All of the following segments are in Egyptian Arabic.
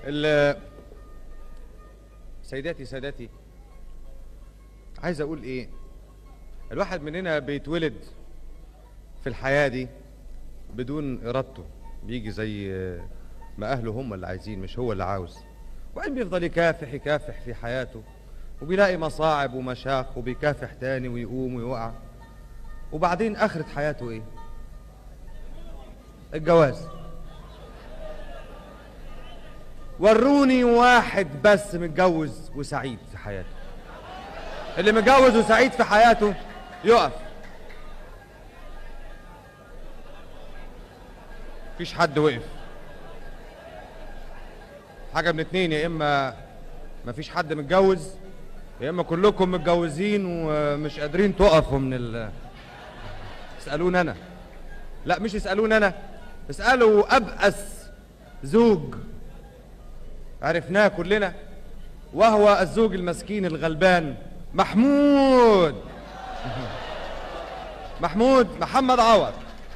ال سيداتي سادتي عايز اقول ايه الواحد مننا بيتولد في الحياة دي بدون ارادته بيجي زي ما اهله هم اللي عايزين مش هو اللي عاوز وبعدين بيفضل يكافح يكافح في حياته وبيلاقي مصاعب ومشاق وبيكافح تاني ويقوم ويقع وبعدين اخرة حياته ايه الجواز وروني واحد بس متجوز وسعيد في حياته اللي متجوز وسعيد في حياته يقف مفيش حد وقف حاجة من اتنين يا إما مفيش حد متجوز يا إما كلكم متجوزين ومش قادرين تقفوا من ال اسألوني أنا لا مش اسألوني أنا اسألوا أبأس زوج عرفناه كلنا وهو الزوج المسكين الغلبان محمود محمود محمد عوض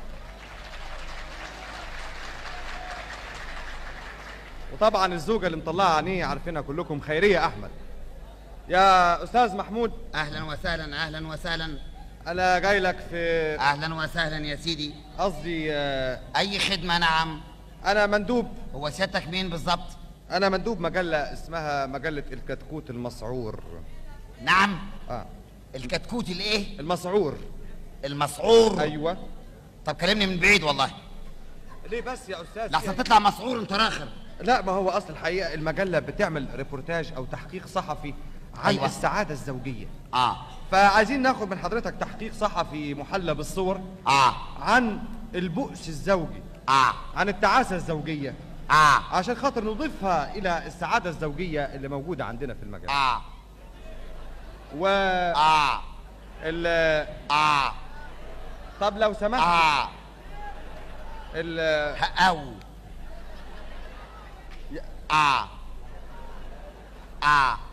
وطبعا الزوجة اللي مطلعة عينيه عارفينها كلكم خيرية أحمد يا أستاذ محمود اهلا وسهلا اهلا وسهلا أنا جاي لك في اهلا وسهلا يا سيدي قصدي آه، اي خدمه نعم أنا مندوب هو سيادتك مين بالظبط أنا مندوب مجلة اسمها مجلة الكتكوت المسعور نعم آه الكتكوت الايه المسعور المسعور أيوه طب كلمني من بعيد والله ليه بس يا أستاذ لحسن تطلع مسعور انت راخر لا ما هو اصل الحقيقه المجله بتعمل ريبورتاج او تحقيق صحفي عن أيوة. السعاده الزوجيه اه فعايزين ناخد من حضرتك تحقيق صحفي محلى بالصور اه عن البؤس الزوجي اه عن التعاسه الزوجيه اه عشان خاطر نضيفها الى السعاده الزوجيه اللي موجوده عندنا في المجله اه و اه ال... اه طب لو سمحت اه ال... او اه اه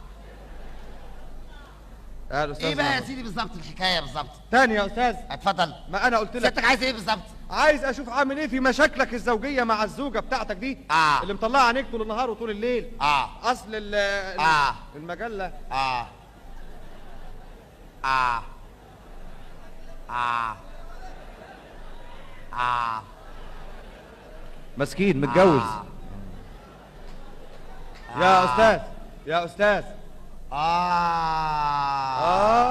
يا الاستاذ ايه بقى يا محمود. سيدي بالظبط الحكايه بالظبط تاني يا استاذ اتفضل ما انا قلت لك سيادتك عايز ايه بالظبط عايز اشوف عامل ايه في مشاكلك الزوجيه مع الزوجه بتاعتك دي آه. اللي مطلعه عينيك طول النهار وطول الليل اه اصل ال ال- آه. المجله آه آه آه آه مسكين متجوز آه. يا استاذ يا استاذ آه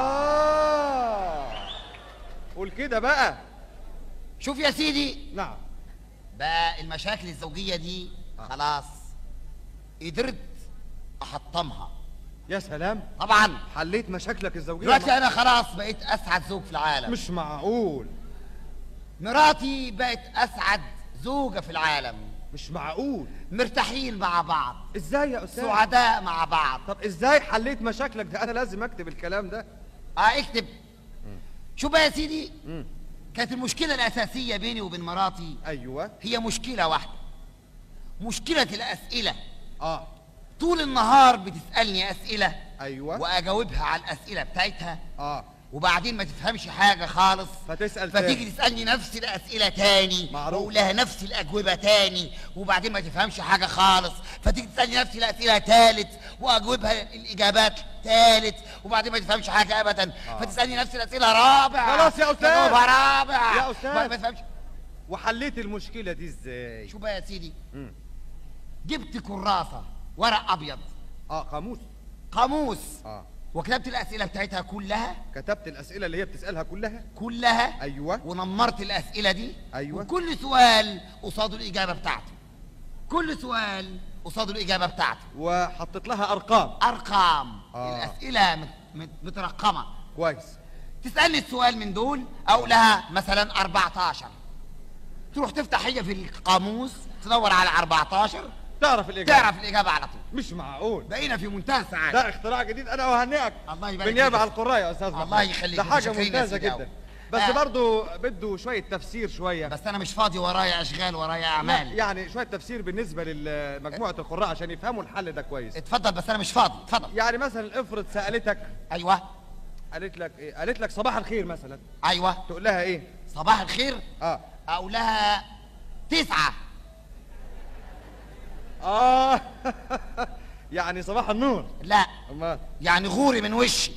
اه قول كده بقى شوف يا سيدي نعم بقى المشاكل الزوجية دي خلاص قدرت أحطمها يا سلام طبعا حليت مشاكلك الزوجيه دلوقتي مع- أنا خلاص بقيت أسعد زوج في العالم مش معقول مراتي بقت أسعد زوجة في العالم مش معقول مرتاحين مع بعض ازاي يا استاذ سعداء مع بعض طب ازاي حليت مشاكلك ده انا لازم اكتب الكلام ده اه اكتب شو بقى يا سيدي مم. كانت المشكلة الأساسية بيني وبين مراتي ايوه هي مشكلة واحدة مشكلة الأسئلة اه طول النهار بتسألني أسئلة ايوه وأجاوبها على الأسئلة بتاعتها اه وبعدين ما تفهمش حاجة خالص فتسال فتيجي تاني. تسألني نفس الأسئلة تاني معروف. وأقول لها نفس الأجوبة تاني وبعدين ما تفهمش حاجة خالص فتيجي تسألني نفس الأسئلة تالت وأجوبها الإجابات تالت وبعدين ما تفهمش حاجة أبدا فتسألني نفس الأسئلة رابع خلاص يا أستاذ. فأجاوبها رابع يا أستاذ. ما ما تفهمش وحليت المشكله دي ازاي شو بقى يا سيدي مم. جبت كراسة ورق أبيض اه قاموس قاموس اه وكتبت الأسئلة بتاعتها كلها كتبت الاسئله اللي هي بتسالها كلها كلها ايوه ونمرت الأسئلة دي أيوة. وكل سؤال قصاده الإجابة بتاعته كل سؤال قصاده الإجابة بتاعته وحطيت لها ارقام أرقام آه. الأسئلة مت- مت- مترقمة كويس تسألني السؤال من دول أقول لها مثلا 14 تروح تفتح هي في القاموس تدور على 14 تعرف الاجابه تعرف الإجابة على طول مش معقول بقينا في منتهى السعادة ده اختراع جديد انا اهنئك الله يبارك بالنيابه فيك. على القراء يا استاذ الله محمود. يخليك، ده حاجه متشكرين يا ممتازه سيدي جدا أوي. بس آه. برضو بده شويه تفسير شويه بس أنا مش فاضي ورايا أشغال ورايا لا أعمال يعني شويه تفسير بالنسبه لمجموعه القراء عشان يفهموا الحل ده كويس اتفضل بس أنا مش فاضي اتفضل يعني مثلا افرض سالتك أيوه قالت لك ايه قالت لك صباح الخير مثلا أيوه تقول لها ايه صباح الخير اه أقول لها تسعة اه يعني صباح النور لا امال يعني غوري من وشي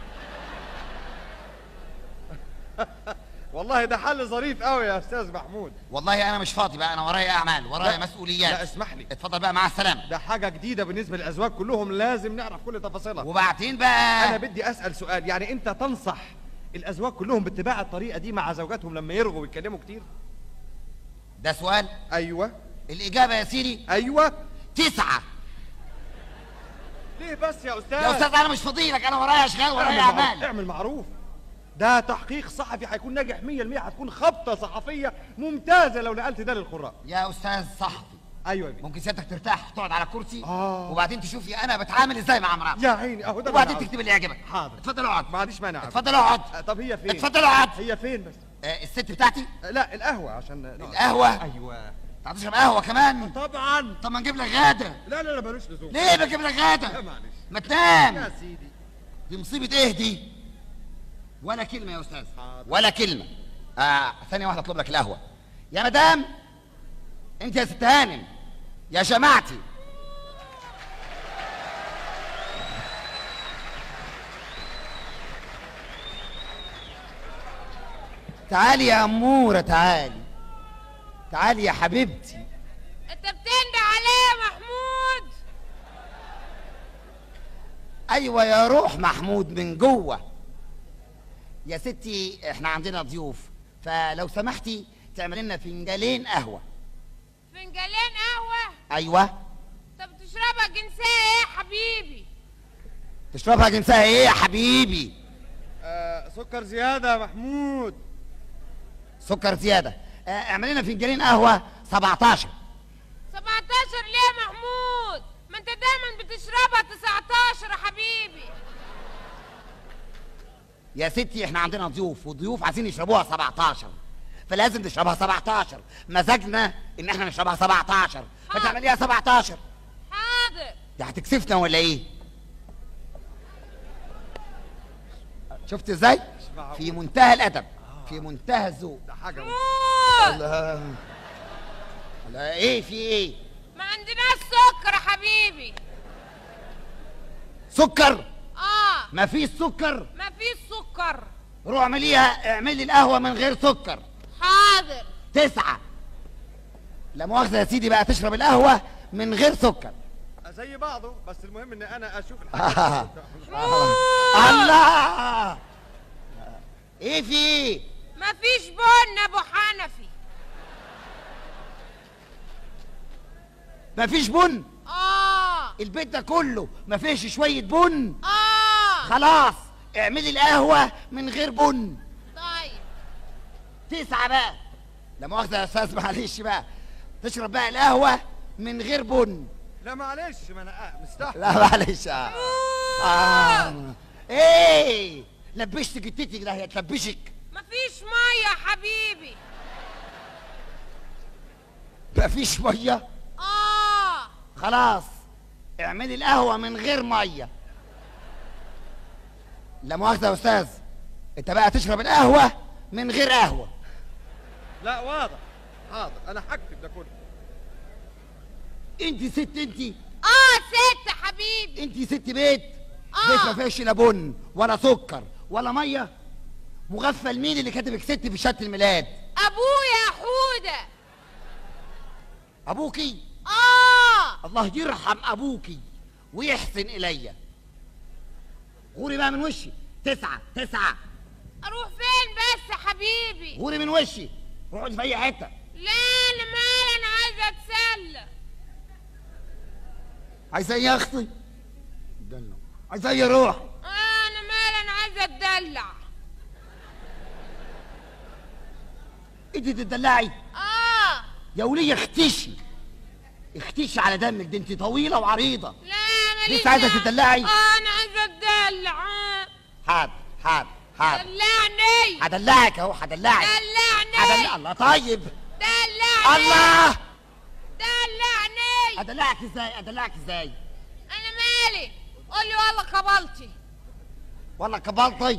والله ده حل ظريف قوي يا استاذ محمود والله انا مش فاضي بقى انا ورايا اعمال ورايا لا. مسؤوليات لا اسمح لي اتفضل بقى مع السلامه ده حاجه جديده بالنسبه للازواج كلهم لازم نعرف كل تفاصيلها وبعدين انا بقى بدي اسال سؤال يعني انت تنصح الازواج كلهم باتباع الطريقه دي مع زوجاتهم لما يرغوا ويتكلموا كتير ده سؤال ايوه الاجابه يا سيدي ايوه تسعه ليه بس يا استاذ يا استاذ انا مش فاضي لك انا ورايا اشغال ورايا اعمل معروف, اعمال اعمل معروف ده تحقيق صحفي هيكون ناجح 100% هتكون خبطه صحفيه ممتازه لو نقلت ده للقراء يا استاذ صحفي ايوه يا بيه ممكن سيادتك ترتاح تقعد على كرسي آه. وبعدين تشوفي انا بتعامل ازاي مع مراتي يا عيني اهو ده وبعدين اللي تكتب اللي يعجبك حاضر. اتفضل اقعد ما عنديش مانع اتفضل اقعد آه، طب هي فين اتفضل اقعد هي فين بس آه، الست بتاعتي آه، لا القهوه عشان نقعد. القهوة؟ ايوه انت هتشرب قهوه كمان طبعا طب ما نجيب لك غدا لا لا لا ملوش لزوم ليه بجيب لك لا غدا معلش ما تنام يا سيدي دي مصيبه ايه دي ولا كلمه يا استاذ حاضر. ولا كلمه آه ثانيه واحده اطلب لك القهوه يا مدام انت يا ست هانم يا جماعتي تعالي يا أمورة تعالي تعالي يا حبيبتي انت بتنده عليه يا محمود ايوه يا روح محمود من جوه يا ستي احنا عندنا ضيوف فلو سمحتي تعملي لنا فنجانين قهوه فنجانين قهوه ايوه طب تشربها جنسيه ايه يا حبيبي تشربها جنسها ايه يا حبيبي آه سكر زياده يا محمود سكر زياده اه، اعملي لنا فنجانين قهوه 17 17 ليه يا محمود ما انت دايما بتشربها 19 يا حبيبي يا ستي احنا عندنا ضيوف والضيوف عايزين يشربوها 17 فلازم نشربها 17 مزاجنا ان احنا نشربها 17 فتعمليها 17 حاضر دي هتكسفنا ولا ايه شفت ازاي معقول. في منتهى الادب في منتهى الذوق ده حاجه محمود لا لا ايه في ايه ما عندناش سكر يا حبيبي سكر اه ما فيش سكر ما فيش سكر روح اعمليها اعملي القهوه من غير سكر حاضر تسعة لا مؤاخذة يا سيدي بقى تشرب القهوة من غير سكر زي بعضه بس المهم ان انا اشوف آه. الحاجه الله ايه في ايه ما فيش بن ابو حنفي مفيش بن اه البيت ده كله مفيش شوية بن اه خلاص اعملي القهوة من غير بن طيب تسعة بقى لا مؤاخذة يا استاذ معلش بقى تشرب بقى القهوة من غير بن لا معلش ما انا آه، مستحمل لا معلش آه. آه. ايه لبشت جتتك ده هي تلبشك ما فيش ميه يا حبيبي مفيش ميه اه خلاص اعملي القهوه من غير ميه لا مؤاخذه يا استاذ انت بقى تشرب القهوه من غير قهوه لا واضح حاضر انا هكتب ده كله انت ست انت اه ست يا حبيبي انت ست بيت آه. بيت ما فيهاش لا بن ولا سكر ولا ميه مغفل مين اللي كاتبك ست في شهاده الميلاد ابويا يا حوده ابوكي اه الله يرحم ابوكي ويحسن الي غوري بقى من وشي تسعة تسعة اروح فين بس يا حبيبي غوري من وشي روحي في اي حتة لا انا مال انا عايزه اتسلى عايزة ايه يا اختي دلع عايزة ايه روح آه انا مال انا عايزه اتدلع انت تدلعي اه يا ولية اختشي اختشي على دمك دي انت طويلة وعريضة لا انا لسه عايزة تدلعي؟ اه انا عايزه اتدلع آه. حاضر حاضر حاضر دلعني هدلعك اهو هدلعك دلعني هدلع الله طيب دلعني الله دلعني ادلعك ازاي ادلعك ازاي انا مالي قول لي والله قبلتي والله كبرتي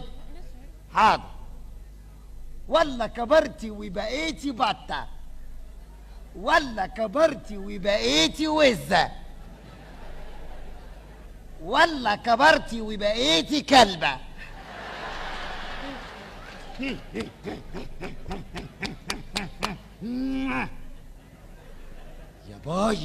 حاضر ولا كبرتي وبقيتي بطة ولا كبرتي وبقيتي وزة ولا كبرتي وبقيتي كلبة يا باي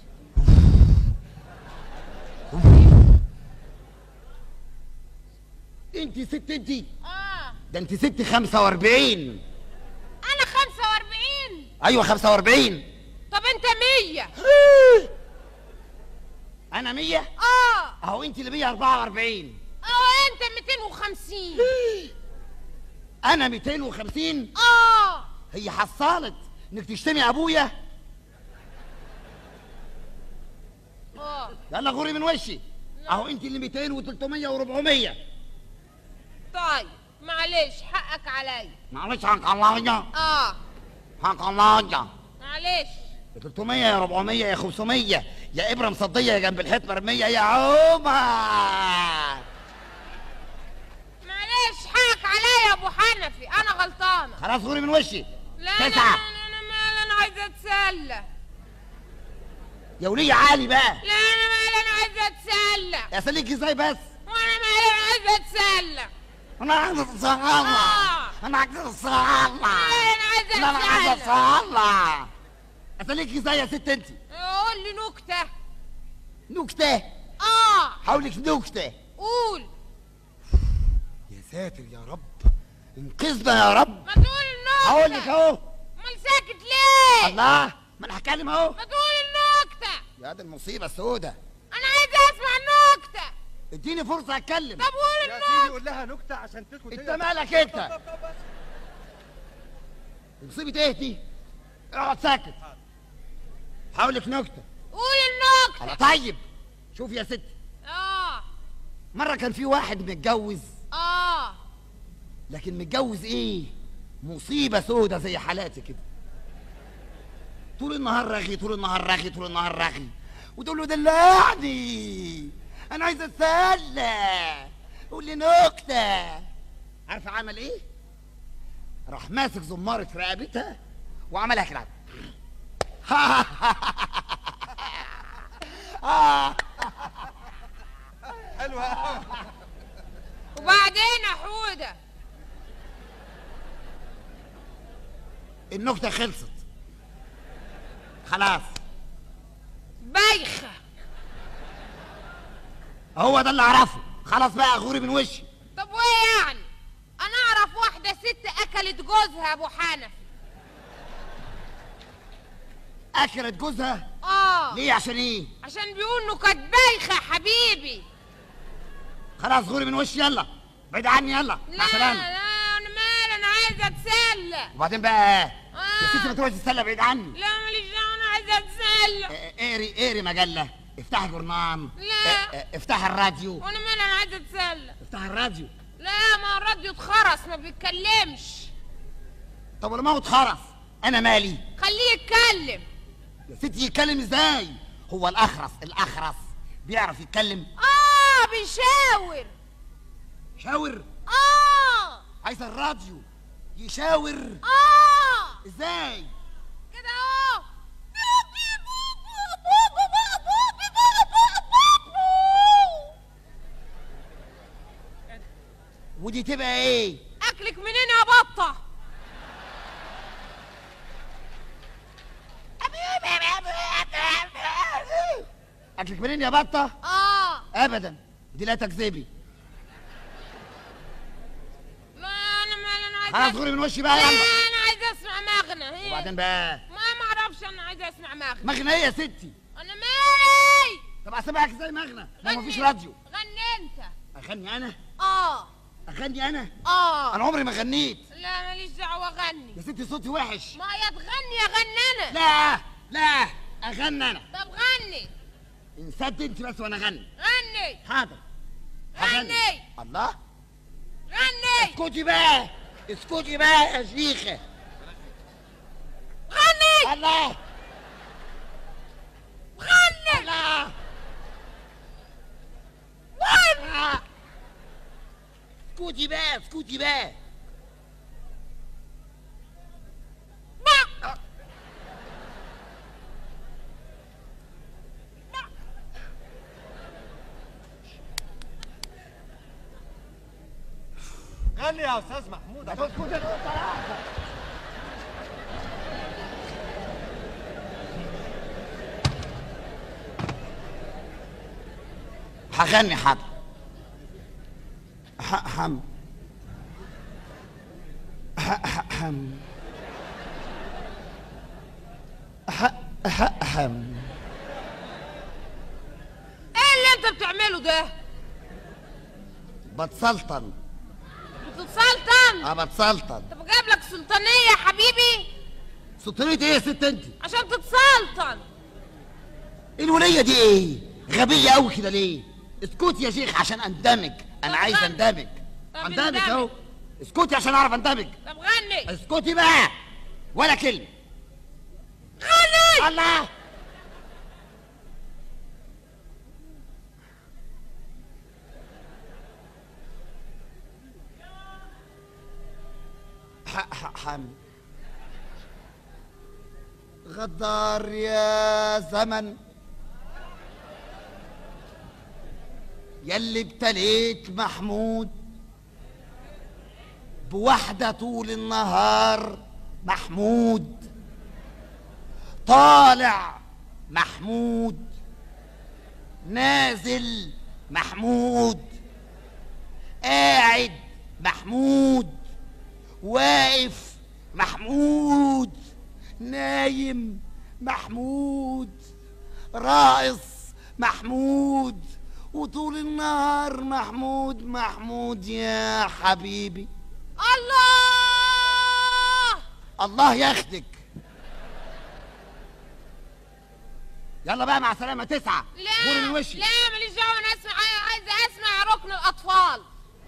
انت ست انت اه ده انت ست 45 انا 45 ايوه 45 طب انت 100 انا 100 اه اهو انت اللي 144 اه انت 250 انا 250 اه هي حصلت انك تشتمي ابويا اه يلا غوري من وشي اهو انت اللي 200 و300 و400 طيب معلش حقك عليا معلش حق الله اه حق الله معلش يا 300 يا 400 يا 500 يا ابره مصديه يا جنب الحيط مرميه يا عمر معلش حقك عليا يا ابو حنفي انا غلطانه خلاص غوري من وشي لا لا تسعة انا انا مال انا عايزه اتسلى يا ولية عالي بقى لا انا مال انا عايزه اتسلى يا سليك ازاي بس وانا مال انا عايزه اتسلى انا عايز اتصلى آه. انا عايز اتصلى انا عايزه لا انا عايز اتسلى اتصلى اساليك ازاي يا ست انت قول لي نكته نكته اه حاولك نكته قول يا ساتر يا رب انقذنا يا رب ما تقول النكته هقول لك اهو امال ساكت ليه الله ما انا هتكلم اهو ما تقول النكته يا دي المصيبه السوداء انا عايزه اسمع النكته اديني فرصه اتكلم طب قول يا النكته سيدي قول لها نكته عشان تسكت انت هي. مالك انت مصيبه ايه دي اقعد ساكت هقول لك نكته قول النكته على طيب شوف يا ستي اه مره كان في واحد متجوز اه لكن متجوز ايه مصيبه سودة زي حالاتي كده طول النهار رغي طول النهار رغي طول النهار رغي وتقول له دلعني انا عايز اتسلى قول لي نكته عارفه عمل ايه راح ماسك زماره في رقبتها وعملها كده حلوه قوي وبعدين يا حوده النكته خلصت خلاص بايخه هو ده اللي اعرفه خلاص بقى غوري من وشي طب وايه يعني انا اعرف واحده ست اكلت جوزها ابو حنفي اكلت جوزها اه ليه عشان ايه عشان بيقول انه كانت بايخه يا حبيبي خلاص غوري من وشي يلا بعيد عني يلا لا مع السلامه لا انا مال انا عايزه اتسلى وبعدين بقى آه. يا ستي ما تروحي تتسلى بعيد عني لا ماليش دعوه انا عايزه اتسلى اه، اقري اقري مجله افتحي جورنال لا. اه، اه، افتحي الراديو وانا مال انا عايزه اتسلى افتحي الراديو لا ما الراديو اتخرس ما بيتكلمش طب ولما هو اتخرس انا مالي خليه يتكلم يا ستي يتكلم ازاي هو الاخرس الاخرس بيعرف يتكلم اه بيشاور شاور اه عايز الراديو يشاور اه ازاي كده اهو ودي تبقى ايه اكلك منين يا بطه اكلك منين يا بطه اه ابدا دي لا تكذبي لا انا مال انا عايزه خلاص غوري من وشي بقى لا يلا انا عايزه اسمع مغنى هي. وبعدين بقى ما ما اعرفش انا عايزه اسمع مغنى مغنى ايه يا ستي انا مالي طب اسمعك ازاي مغنى ما غني. مفيش راديو غني انت اغني انا اه اغني انا اه انا عمري ما غنيت لا ماليش دعوه غني يا ستي صوتي وحش ما يا تغني يا غني انا لا لا اغني انا طب غني انسد انت بس وانا اغني غني حاضر غني الله غني اسكتي بقى اسكتي بقى يا شيخه غني الله غني الله غني آه. اسكتي بقى اسكتي بقى غني يا استاذ محمود هغني حاضر ح- حم ح- ح- حم ح- ح- حم ايه اللي انت بتعمله ده بتسلطن بتتسلطن اه بتسلطن طب جايب لك سلطانيه يا حبيبي سلطانية ايه يا ست انت؟ عشان تتسلطن الولية دي ايه؟ غبية قوي كده ليه؟ اسكتي يا شيخ عشان اندمج انا طب عايز غني. اندمج طب اندمج اندمج. اهو اسكتي عشان اعرف اندمج طب غني اسكتي بقى ولا كلمة غني الله ح- ح- حم غدار يا زمن يلي ابتليت محمود بوحدة طول النهار محمود طالع محمود نازل محمود قاعد محمود واقف محمود نايم محمود راقص محمود وطول النهار محمود محمود يا حبيبي الله الله ياخدك يلا بقى مع السلامة تسعة غور من لا وشي لا ماليش دعوه انا اسمع عايزه اسمع ركن الاطفال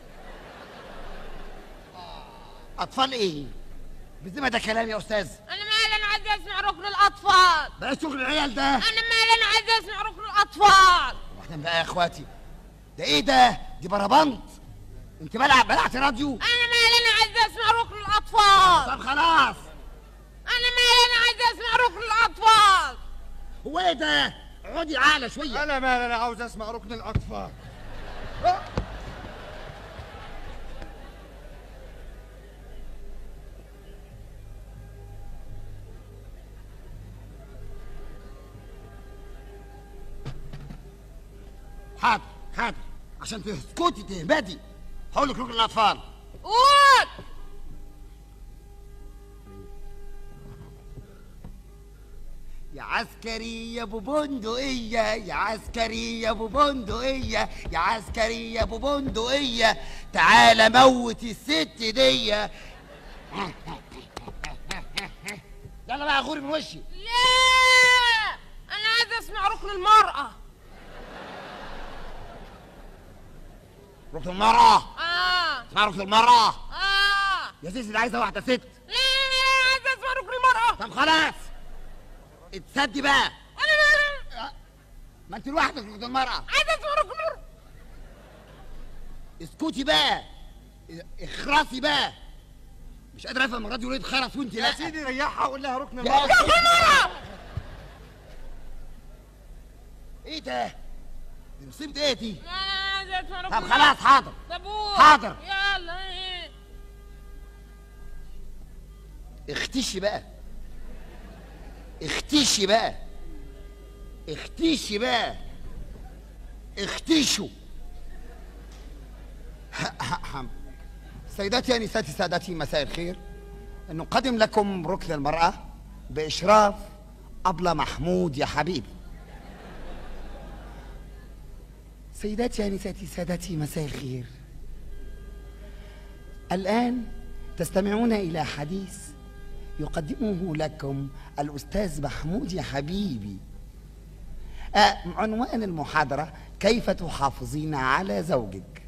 أطفال إيه؟ بزي ما ده كلام يا أستاذ انا مالي انا عايزه اسمع ركن الاطفال بقى شغل العيال ده انا مالي انا عايزه اسمع ركن الاطفال واحنا بقى يا إخواتي ده إيه ده؟ دي بربنت أنت بلع بلعت راديو؟ انا مالي انا عايزه اسمع ركن الاطفال طب خلاص انا مالي انا عايزه اسمع ركن الاطفال هو إيه ده؟ اقعدي أعلى شوية انا مال انا عاوز اسمع ركن الاطفال حاضر حاضر عشان تسكتي تهبدي هقول لك ركن الأطفال قول يا عسكري يا ابو بندقية يا عسكري يا ابو بندقية يا عسكري يا ابو بندقية تعالى موت الست دي يلا بقى غوري من وشي لا انا عايزه اسمع ركن المراه ركن المرأة اه اسمها ركن المرأة اه يا سيدي اللي عايزة واحدة ست لا لا لا انا عايزه اسمع ركن المراه طب خلاص اتسدي بقى انا لا- ما انت لوحدك ركن المرأة عايزه اسمع ركن المراه اسكتي بقى اخرسي بقى مش قادر افهم الراديو ليه اتخرس وانت لا يا سيدي ريحها وقول لها ركن يا المرأة ركن المراه ايه ده؟ دي مصيبة ايه دي؟ لا لا انا عايزه اسمع ركن طب المرأة. خلاص حاضر طب قول. حاضر. يلا ايه اختشي بقى اختشي بقى اختشي بقى اختشوا سيداتي انساتي سادتي مساء الخير نقدم لكم ركن المرأة بإشراف أبلة محمود يا حبيبي سيداتي انساتي سادتي مساء الخير الآن تستمعون إلى حديث يقدمه لكم الأستاذ محمود يا حبيبي آه عنوان المحاضرة كيف تحافظين على زوجك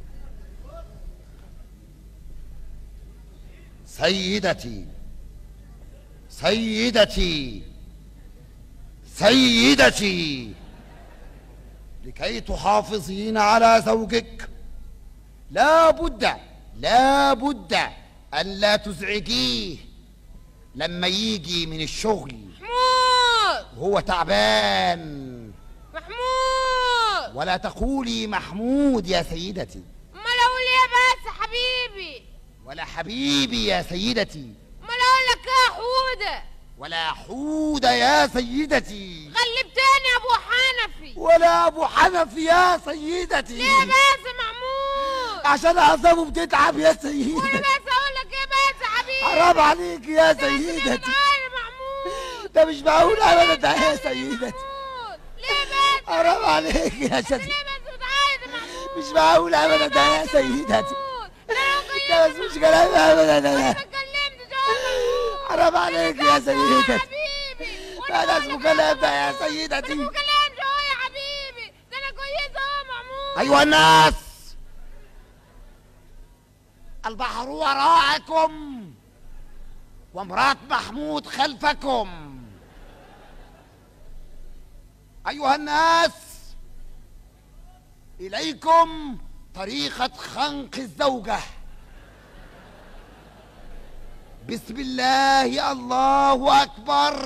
سيدتي سيدتي سيدتي لكي تحافظين على زوجك لا بد لا بد ألا تزعجيه لما يجي من الشغل محمود وهو تعبان محمود ولا تقولي محمود يا سيدتي امال اقول ايه بس يا حبيبي ولا حبيبي يا سيدتي امال اقول لك ايه يا حوده ولا حود يا سيدتي غلبتني يا ابو حنفي ولا ابو حنفي يا سيدتي ليه بس يا محمود عشان اعصابه بتتعب يا وانا سيدتي بس اقول لك ايه بس يا حبيبي حرام عليك يا بس ليه سيدتي بتعاير يا محمود ده مش معقول ابدا يا سيدتي محمود ليه بس حرام عليك يا بس سيدتي ليه بس بتعاير يا محمود مش معقول ابدا يا سيدتي محمود ده لو ده بس مش كلام ابدا ما يا اتكلمتش اهو حرام عليك يا يا سيدتي حبيبي لا ده اسمه كلام ده يا سيدتي ما كلامش اهو يا حبيبي ده انا كويسه اهو يا محمود أيها الناس البحر وراءكم وامرأة محمود خلفكم أيها الناس إليكم طريقة خنق الزوجة بسم الله الله أكبر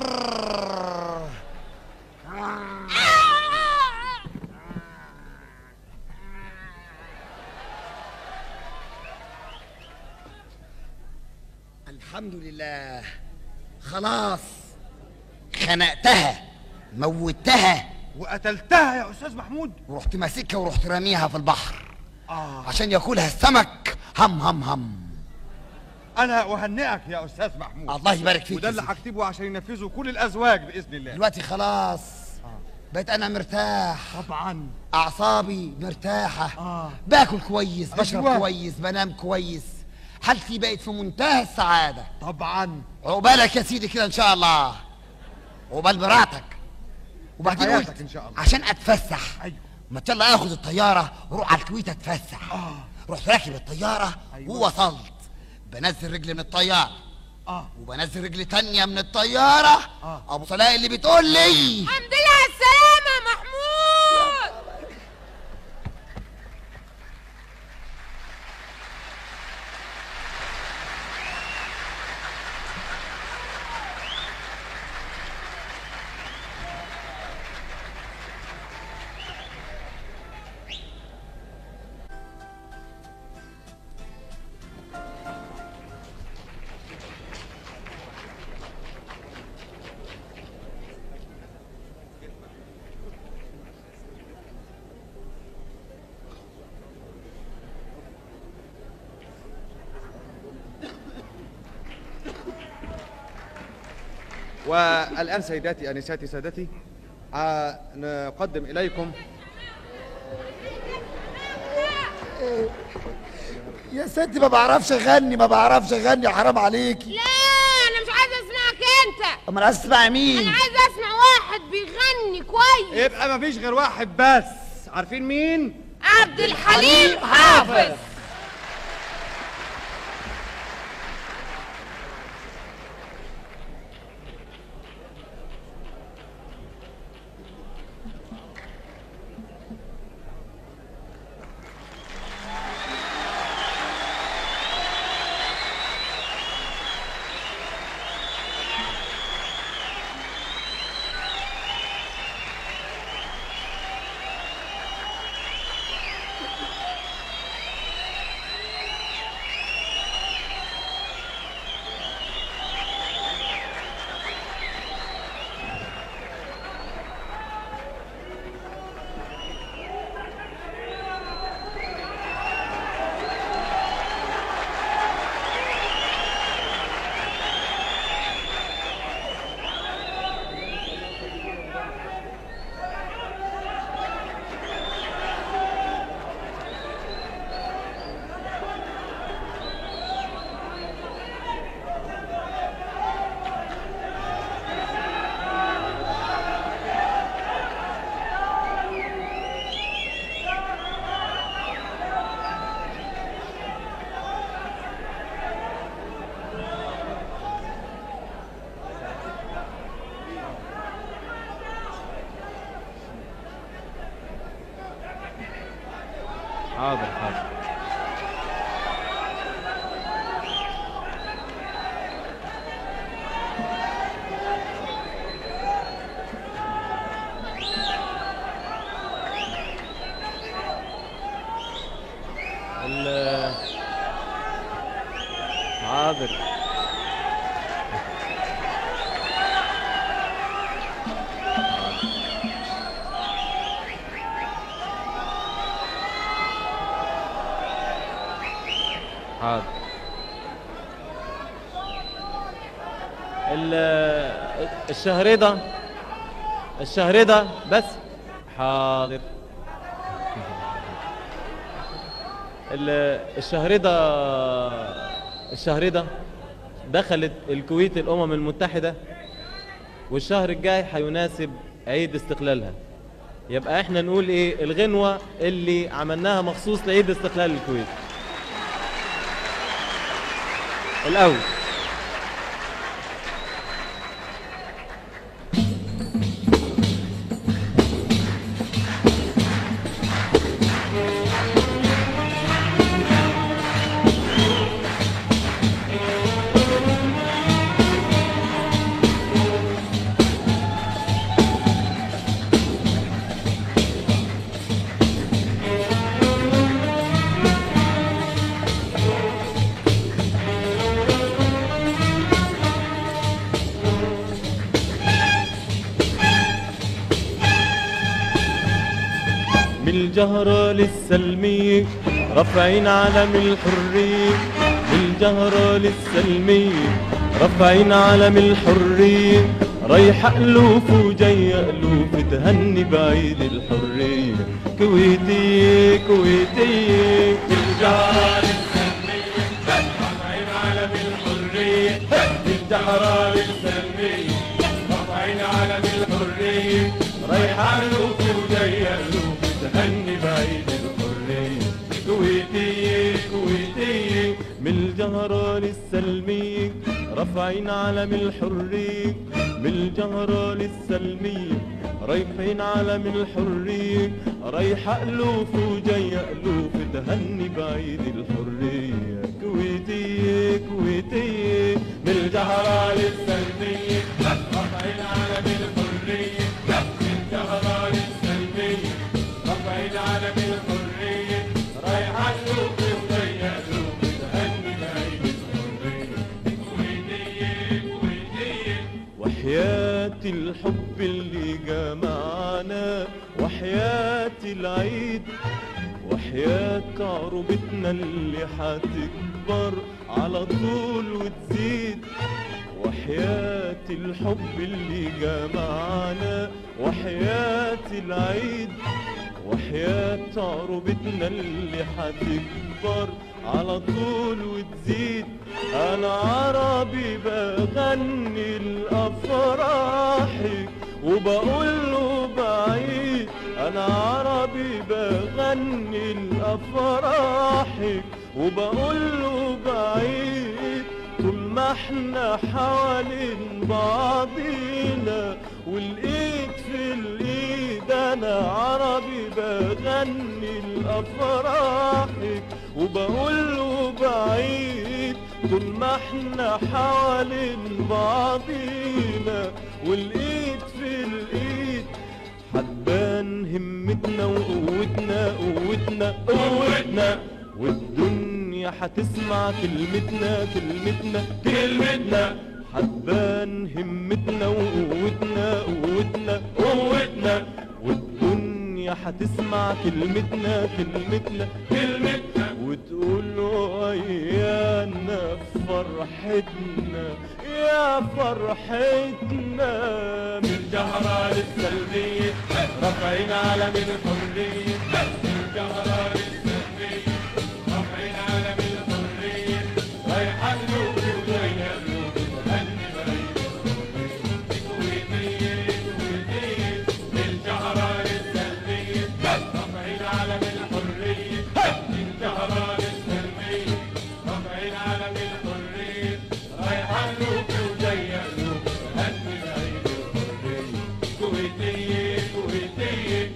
الحمد لله خلاص خنقتها موتها وقتلتها يا استاذ محمود ورحت ماسكها ورحت راميها في البحر اه عشان ياكلها السمك هم هم هم انا اهنئك يا استاذ محمود الله يبارك فيك وده يا اللي سيدي. هكتبه عشان ينفذوا كل الازواج باذن الله دلوقتي خلاص بقيت انا مرتاح طبعا اعصابي مرتاحه آه. باكل كويس بشرب أيوة. كويس بنام كويس حالتي بقت في منتهى السعاده طبعا عقبالك يا سيدي كده ان شاء الله عقبال مراتك وبعدين حياتك قلت إن شاء الله. عشان اتفسح أيوة. ما يلا اخد الطياره واروح على الكويت اتفسح آه. رحت راكب الطياره أيوة. ووصلت بنزل رجلي من الطياره اه وبنزل رجلي تانية من الطياره آه. ابو صلاح اللي بتقول لي الحمد لله على السلامه يا محمود والان سيداتي انساتي سادتي آه نقدم اليكم يا ست ما بعرفش اغني ما بعرفش اغني حرام عليكي لا انا مش عايزه اسمعك انت امال عايز تسمع انا مين عايزه اسمع واحد بيغني كويس يبقى مفيش غير واحد بس عارفين مين عبد الحليم حافظ حاضر حاضر ال ال- الشهريضة الشهريضة بس حاضر ال- الشهريضة الشهريضة دخلت الكويت الأمم المتحدة والشهر الجاي هيناسب عيد استقلالها يبقى احنا نقول ايه الغنوة اللي عملناها مخصوص لعيد استقلال الكويت الأول من الجهرة للسلمية رافعين علم الحرية من الجهرة للسلمية رافعين علم الحرية رايح ألوف وجاي ألوف تهني بعيد الحرية كويتية كويتية من الجهرة للسلمية رافعين علم الحرية من الجهرة للسلمية رافعين علم الحرية رايح ألوف وجاي ألوف تهني بعيد الحرية كويتية كويتية من الجهرة للسلمية رافعين علم الحرية من الجهرة للسلمية رايحين علم الحرية رايح ألوف وجاي ألوف تهني بعيد الحرية كويتية كويتية من الجهرة للسلمية رافعين علم الحرية من الجهرة للسلمية رافعين علم الحرية رايح ألوف وجاي ألوف تهني بعيد الحرية كويتية كويتية وحياة الحب اللي جمعنا وحياة العيد وحياة عروبتنا اللي حتكبر على طول وتزيد وحياة الحب اللي جمعنا وحياة العيد وحياة عروبتنا اللي حتكبر على طول وتزيد انا عربي بغني الافراحك وبقول له بعيد انا عربي بغني الافراحك وبقول له بعيد طول ما احنا حوالين بعضينا والايد في الايد انا عربي بغني الافراحك وبقول له بعيد طول ما احنا حوالين بعضينا والايد في الايد حبان همتنا وقوتنا قوتنا قوتنا والدنيا هتسمع كلمتنا كلمتنا كلمتنا حبان همتنا وقوتنا قوتنا قوتنا والدنيا هتسمع كلمتنا كلمتنا كلمتنا وتقول ويانا في فرحتنا يا فرحتنا من الجهرة للسلبية رافعين علم الحرية من الجهرة للسلبية رافعين علم الحرية رايحة قلوب وجاية قلوب تهني بعيد كويتية كويتية من الجهرة للسلبية رافعين علم الحرية من الجهرة للسلبية رافعين علم الحرية رايحة قلوب وجاية قلوب تهني بعيد الحرية كويتية كويتية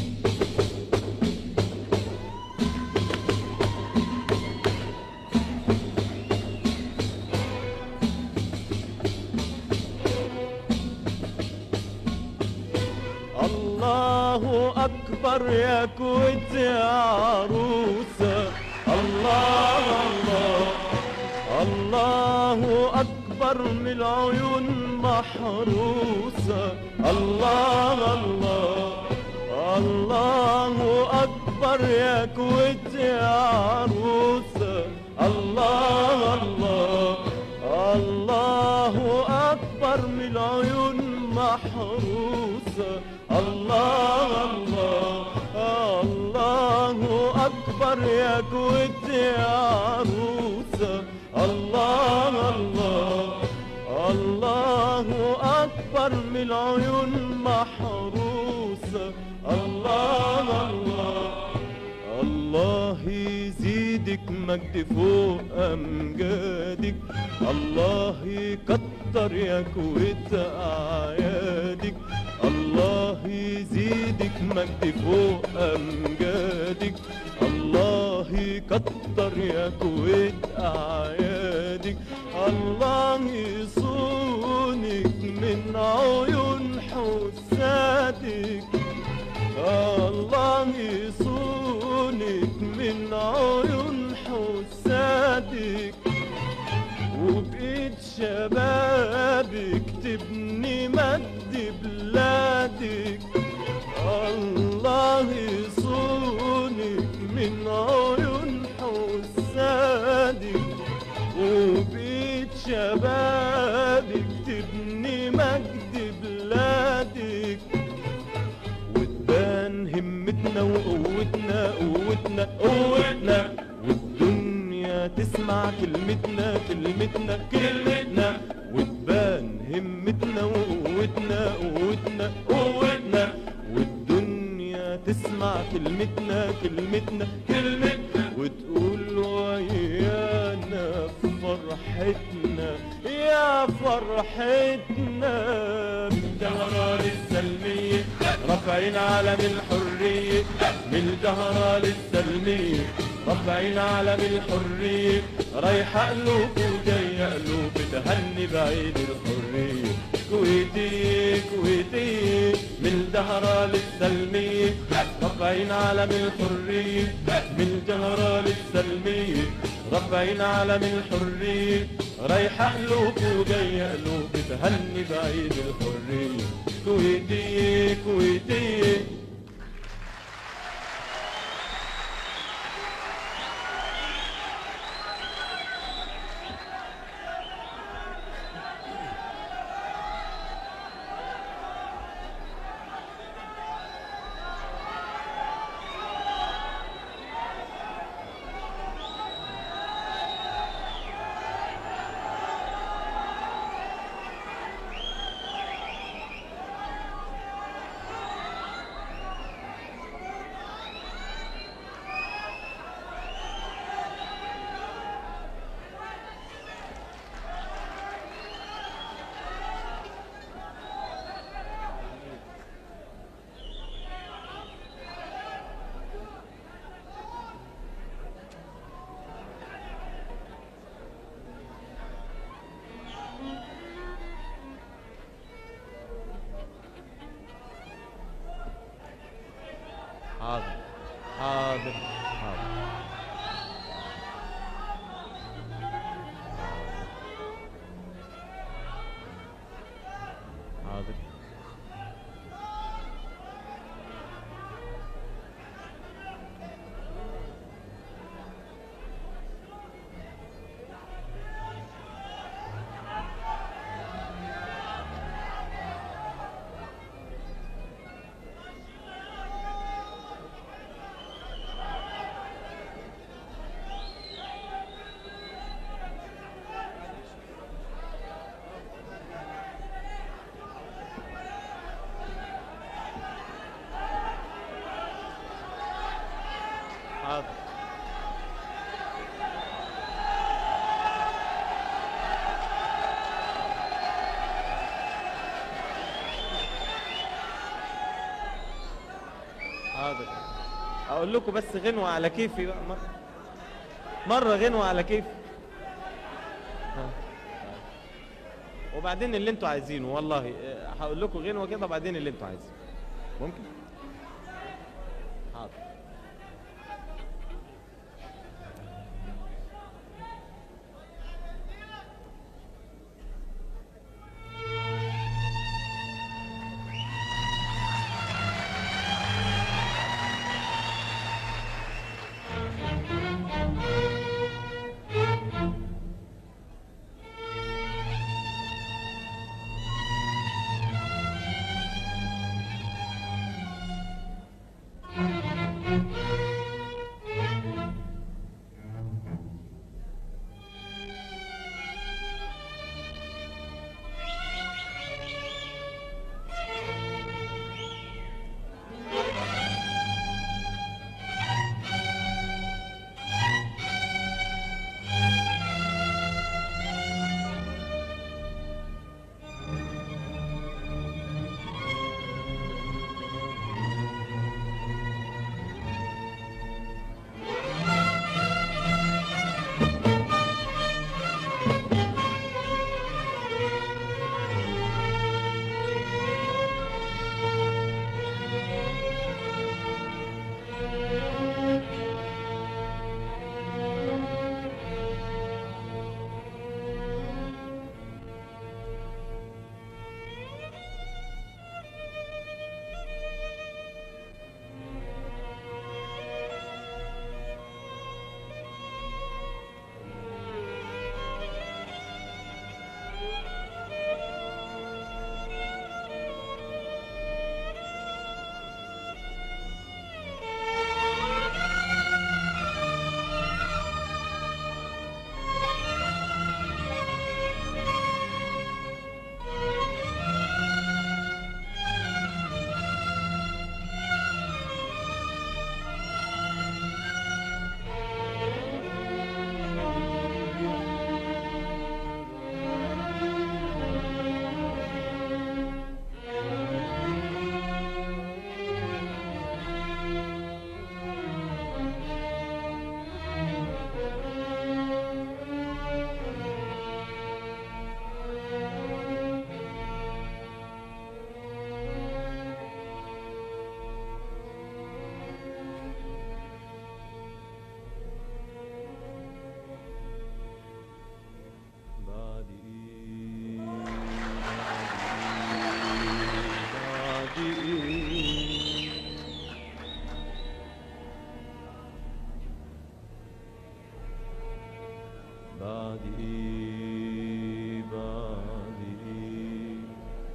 الله أكبر يا كويت يا عروسة الله الله الله أكبر من العيون محروسة الله الله الله أكبر يا كويت يا عروسة الله الله الله أكبر من العيون محروسة الله الله الله أكبر يا كويت يا عروسة الله الله الله أكبر من العيون محروسة الله الله الله يزيدك مجد فوق أمجادك الله يكتر يا كويت أعيادك الله يزيدك مجد فوق أمجادك الله يكتر يا كويت أعيادك الله يصونك من عيون حسادك الله يصونك من عيون حسادك وبإيد شبابك تبني مجد بلادك الله يصونك من عيون حسادك وبإيد شبابك تبني مجد بلادك وتبان همتنا وقوتنا قوتنا قوتنا والدنيا تسمع كلمتنا كلمتنا كلمتنا وتبان همتنا وقوتنا قوتنا قوتنا والدنيا تسمع كلمتنا كلمتنا كلمتنا وتقول ويانا في فرحتنا يا فرحتنا بالدهرة للسلمية رافعين علم الحرية من الدهرة للسلمية رافعين علم الحرية رايحة قلوب وجاية قلوب تهني بعيد الحرية كويتي كويتي من الدهرة للسلمية رافعين علم الحرية من الدهرة للسلمية رافعين علم الحرية رايحة قلوب وجاية قلوب تهني بعيد الحرية كويتي كويتي حاضر حاضر حاضر حاضر حاضر حاضر اقول لكم بس غنوة على كيفي بقى مرة مرة غنوة على كيفي ها. وبعدين اللي انتوا عايزينه والله اه، هقول لكم غنوة كده وبعدين اللي انتوا عايزينه ممكن حاضر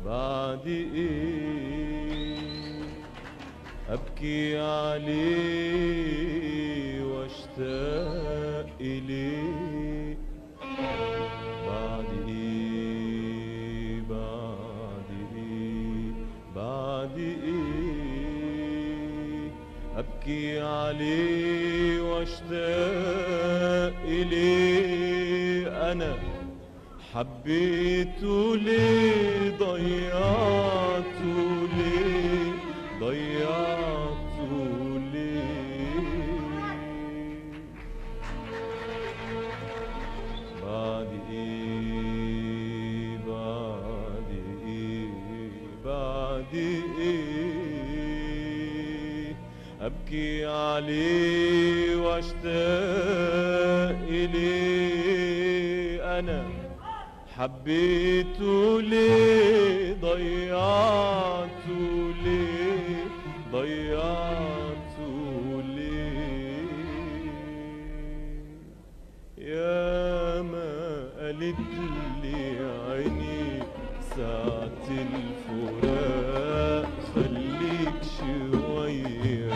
بعد ايه ابكي عليه واشتاق اليه بعد ايه بعد ايه بعد ايه ابكي عليه واشتاق اليه انا حبيته ليه ضيعته ليه ضيعته ليه بعد ايه بعد ايه بعد ايه ابكي عليه واشتاق اليه انا حبيته ليه ضيعته ليه ضيعته ليه يا ما قالت لي عيني ساعة الفراق خليك شوية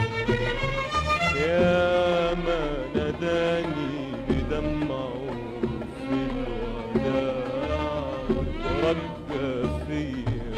يا ما ناداني بدمعه في الوداع ورجى فيا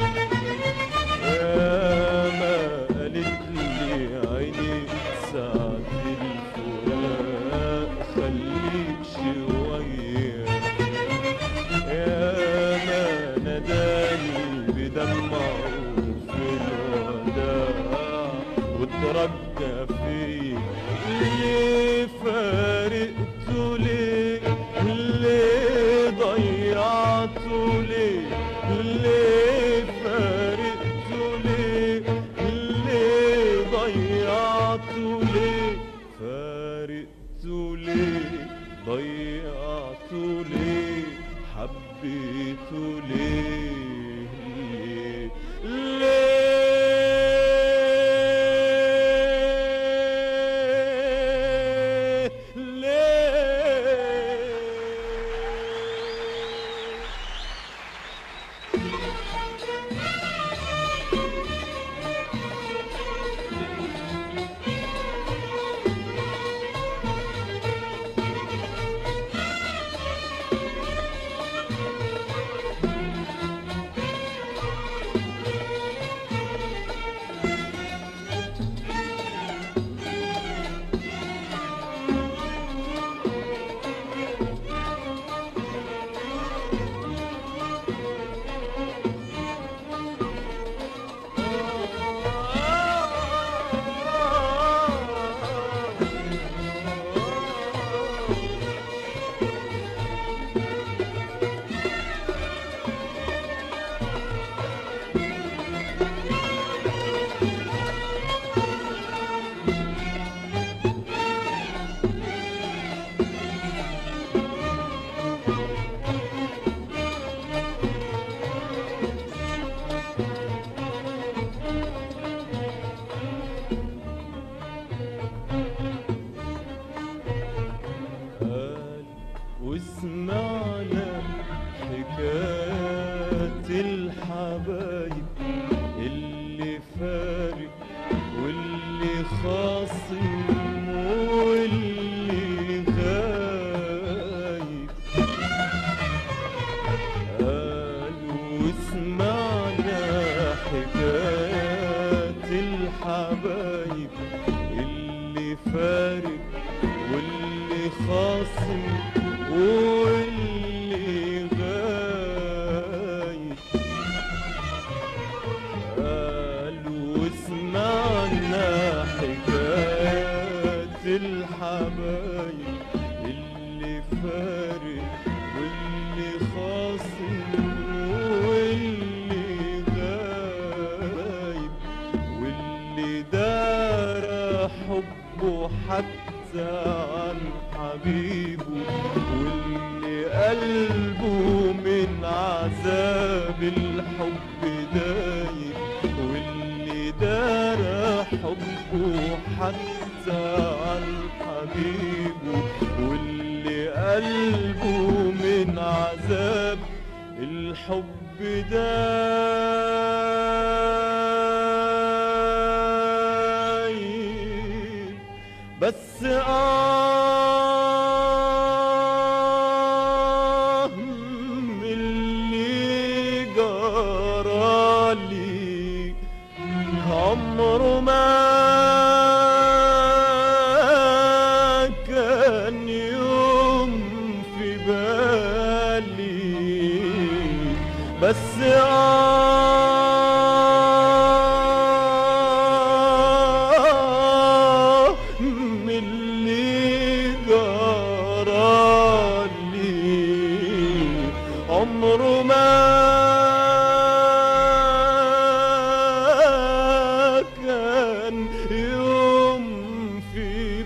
يا ما قالت لي عيني ساعة الفراق خليك شوية يا ما ناداني بدمعه في الوداع وترجى فيا ليه فارقته ليه ليه ضيعته ليه ليه فارقته ليه ليه ضيعته ليه فارقته ليه ضيعته ليه حبيته ليه ليه ليه ليه قال واسمعنا حكايات الحبايب اللي فارق واللي خاصم واللي غايب قال واسمعنا حكايات الحبايب اللي فارق واللي خاصم واللي غايب قالوا واسمعنا حكايات الحبايب اللي فارق واللي خاصم واللي غايب واللي دار حبه حتى عن حبيبه واللي قلبه من عذاب الحب دايب واللي دار حبه حتى عن حبيبه واللي قلبه من عذاب الحب دايب بس آه من اللي جرالي عمره ما كان يوم في بالي بس آه من اللي جرالي عمره ما كان يوم في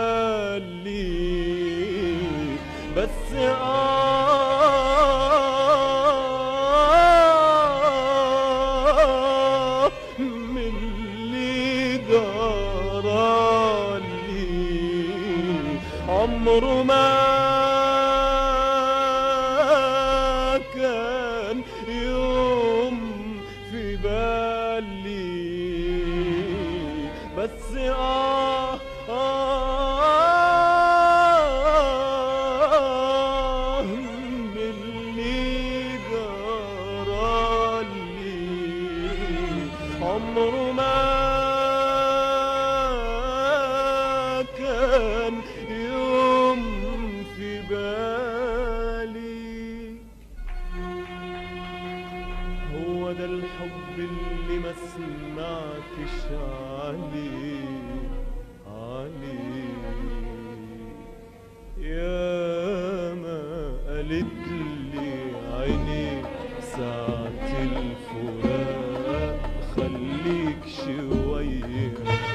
بالي بس آه من اللي جرالي عمره ما كان يوم في بالي بس آه آه من اللي جرالي عمره ما كان يوم في بالي هو ده الحب اللي ما سمعتش عليه عليه يا ما قالت لي عيني ساعة الفراق خليك شوية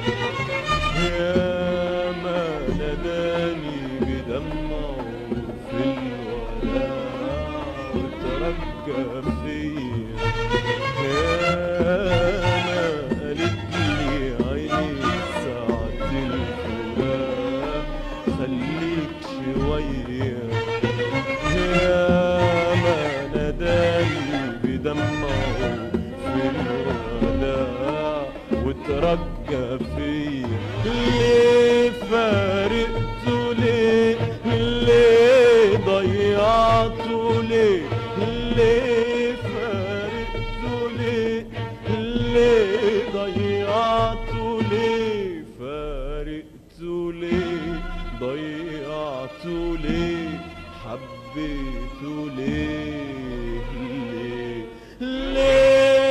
يا ما ناداني بدمعه في الوداع وترجى فيا يا ما قالت لي عيني ساعة الفراق خليك شوية يا ما ناداني بدمعه في الوداع وترجى فيا ليه فارقته ليه ليه ضيعته ليه ليه فارقته ليه ليه ضيعته ليه فارقته ليه ضيعته ليه حبيته ليه ليه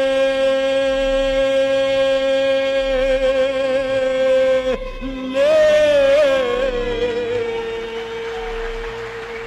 ليه ليه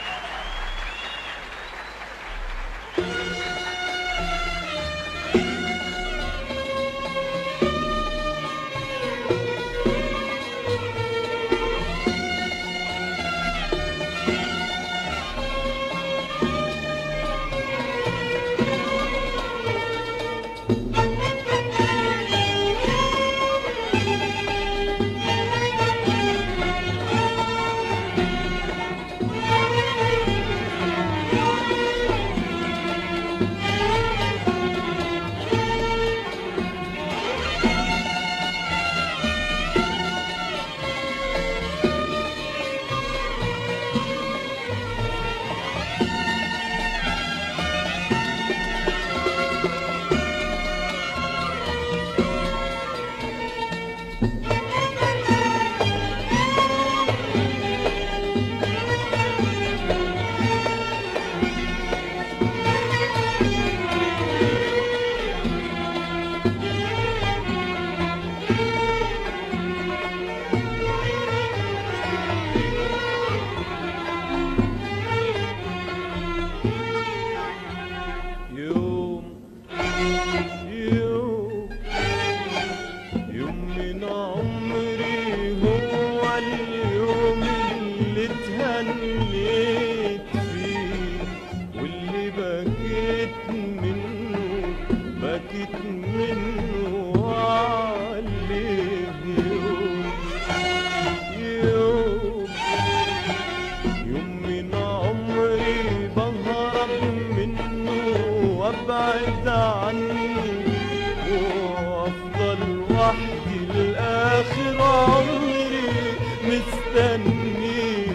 يوم يوم يوم من عمري هو اليوم اللي اتهنيت فيه واللي بكيت منه بكيت منه عليه يوم يوم يوم من عمري بهرب منه وابعد عنه وافضل وحدي لاخر عمري مستنيه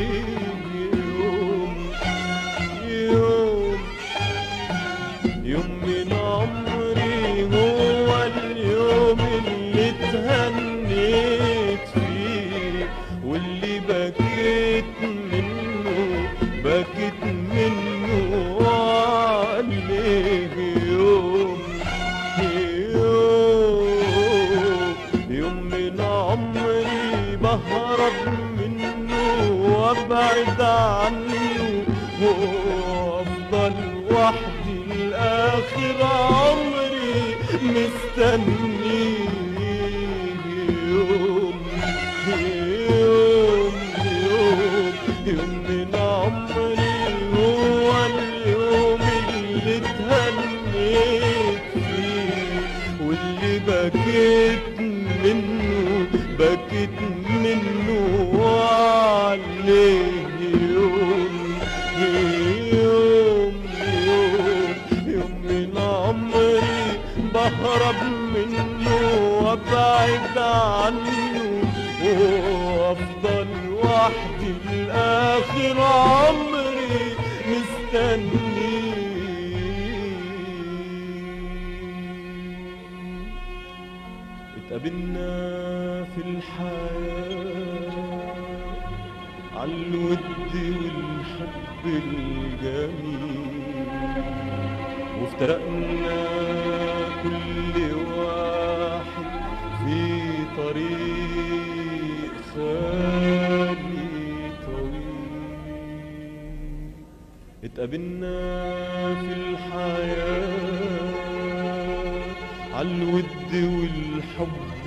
يوم يوم يوم من عمري هو اليوم اللي اتهنيت فيه واللي بكيت منه بكيت منه عليه يوم يوم يوم من عمري بهرب منه وابعد عنه وافضل وحدي لاخر عمري مستنيه يوم يوم يوم يوم من عمري هو اليوم اللي اتهنيت فيه واللي بكيت منه بكيت منه عليه يوم يوم يوم يوم من عمري بهرب منه وابعد عنه وافضل وحدي لاخر عمري مستنيه اتقابلنا في الحياة عالود والحب الجميل وافترقنا كل واحد في طريق خالي طويل اتقابلنا في الحياة عالود والحب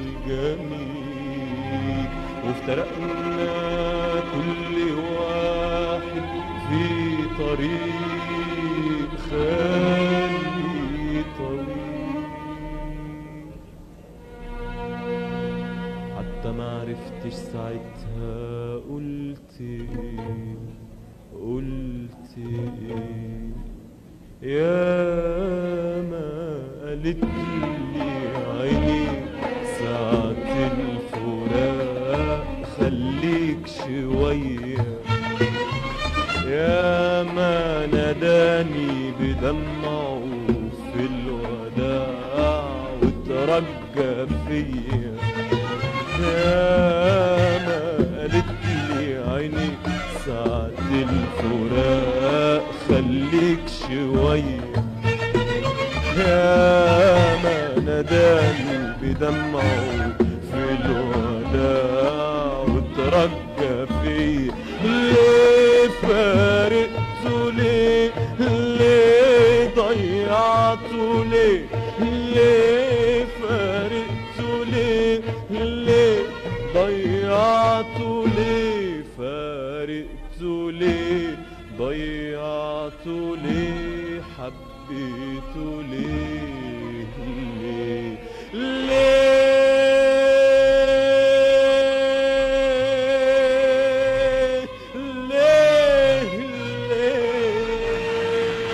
الجميل وافترقنا كل واحد في طريق خالي طويل حتى ما عرفتش ساعتها قلت ايه قلت ايه يا ما قالت لي عيني ساعة الفراق خليك شوية يا ما ناداني بدمعه في الوداع وترجى فيا يا ما قالت لي عيني ساعة الفراق خليك شوية يا ما ناداني بدمعه في الوداع وترجى فيا ليه فارقته ليه ليه ضيعته ليه ليه فارقته ليه ليه ضيعته ليه فارقته ليه ضيعته ليه حبيته ليه ليه ليه ليه ليه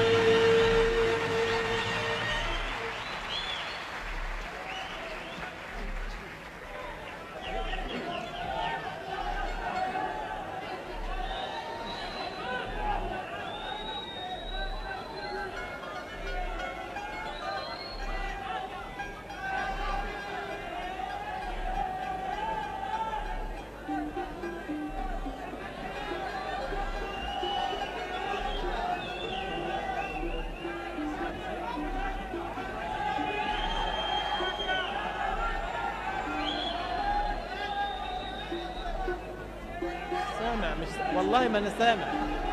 سامع مش والله ما انا سامع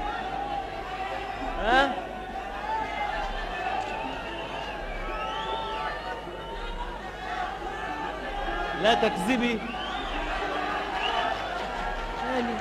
ها لا تكذبي مالي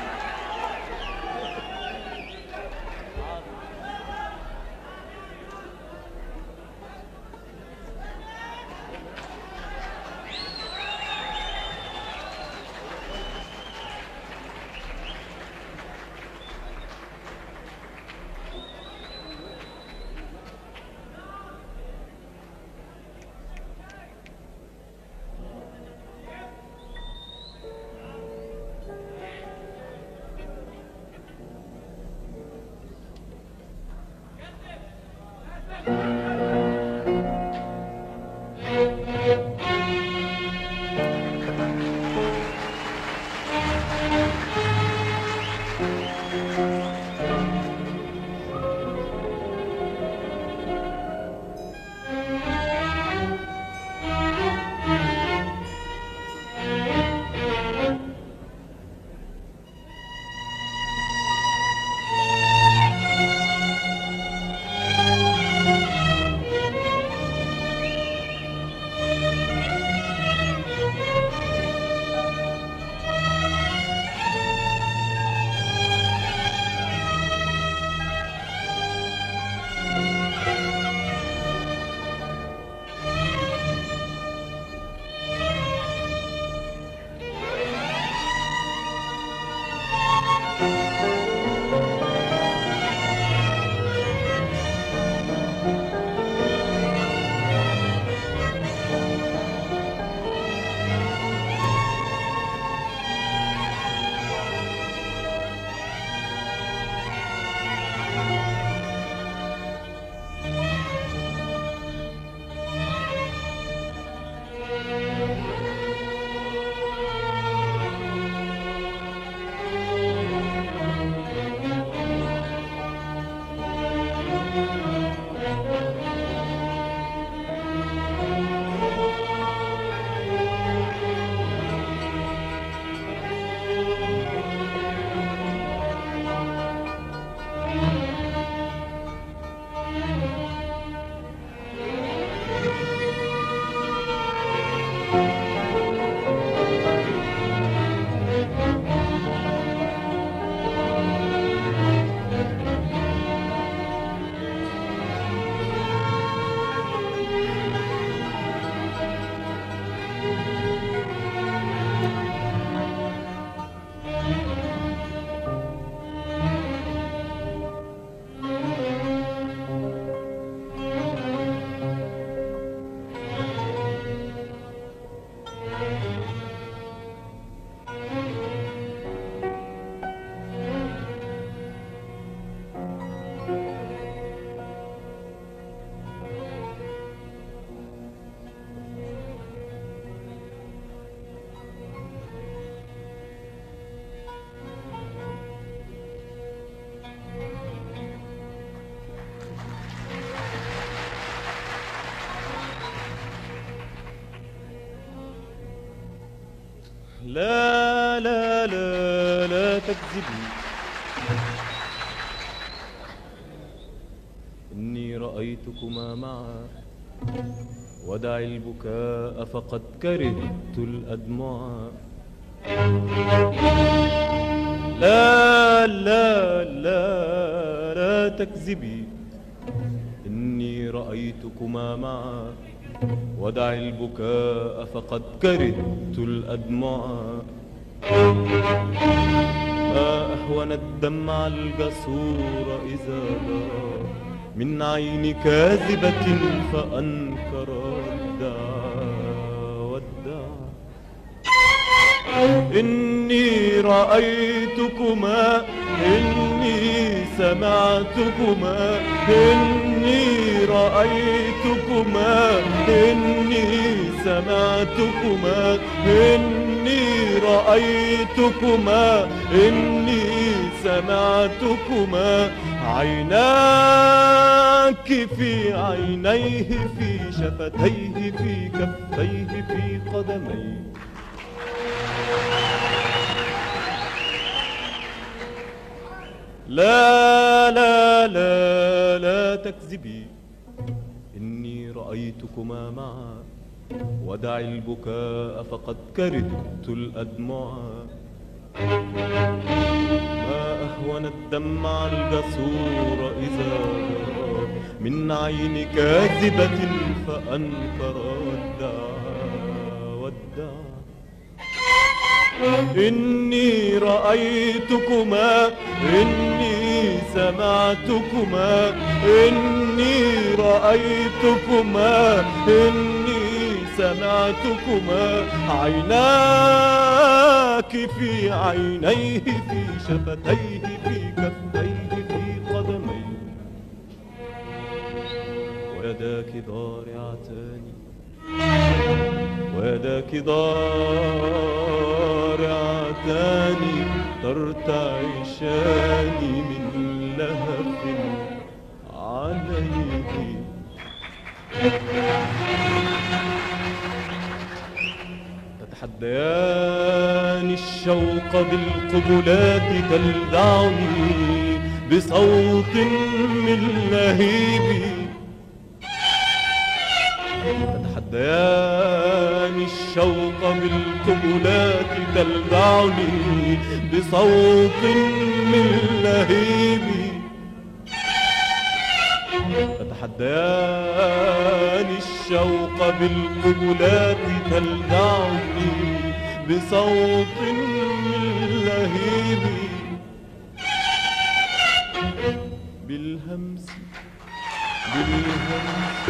لا لا لا لا تكذبي إني رأيتكما معا ودعي البكاء فقد كرهت الأدمع لا لا لا لا تكذبي إني رأيتكما معا ودع البكاء فقد كرهت الأدمع ما أهون الدمع الجسور إذا جرى من عين كاذبة فأنكر ودعا ودعا إني رأيتكما إني سمعتكما إني رأيتكما إني سمعتكما إني رأيتكما إني سمعتكما عيناك في عينيه في شفتيه في كفيه في قدميه لا لا لا لا تكذبي إني رأيتكما معا ودعي البكاء فقد كرهت الأدمع ما أهون الدمع الجسور إذا رأى من عين كاذبة فأنكر ودعا ودعا إني رأيتكما إني سمعتكما إني رأيتكما إني سمعتكما عيناك في عينيه في شفتيه في كفيه في قدميه ويداك ضارعتان ويداك ضارعتان ترتعشان من لهف عليه تتحديان الشوق بالقبلات تلدعني بصوت من لهيب تتحديان الشوق بالقبلات تلدعني بصوت من لهيب تتحديان الشوق بالقبلات تلدعني بصوت من لهيب بالهمس بالهمس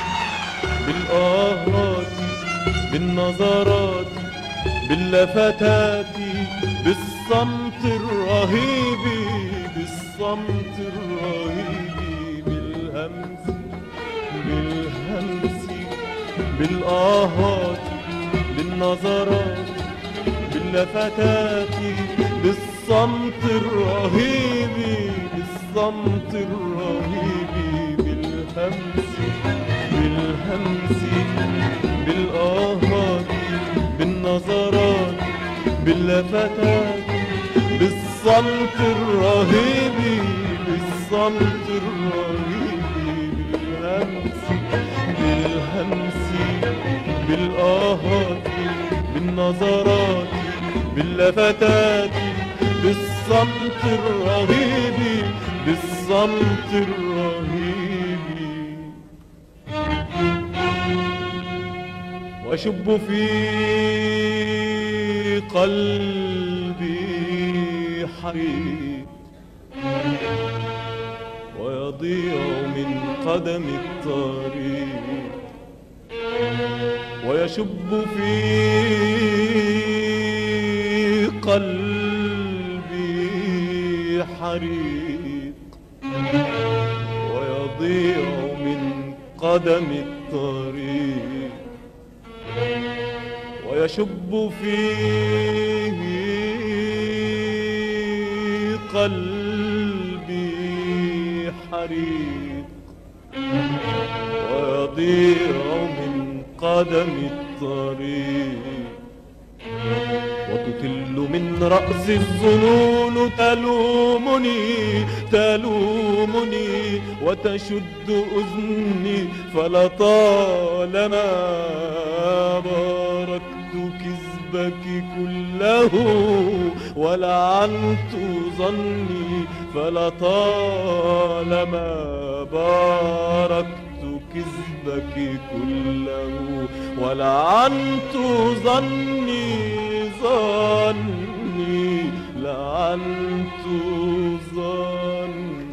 بالآهات بالنظرات باللفتات بالصمت الرهيب بالصمت الرهيب بالهمس بالهمس بالآهات بالنظرات باللفتات بالصمت الرهيب بالصمت الرهيب بالهمس بالهمس بالآهات بالنظرات باللفتات بالصمت الرهيب بالصمت الرهيب بالهمس بالهمس بالآهات بالنظرات باللفتات بالصمت الرهيب بالصمت الرهيب واشب في قلبي حريق ويضيع من قدم الطريق ويشب في قلبي حريق ويضيع من قدم الطريق ويشب فيه قلبي حريق ويضيع من قدم الطريق وتطل من رأس الظنون تلومني تلومني وتشد أذني فلطالما باركت كذبك كله ولعنت ظني فلطالما باركت كذبك كله ولعنت ظني ظني لعنت ظني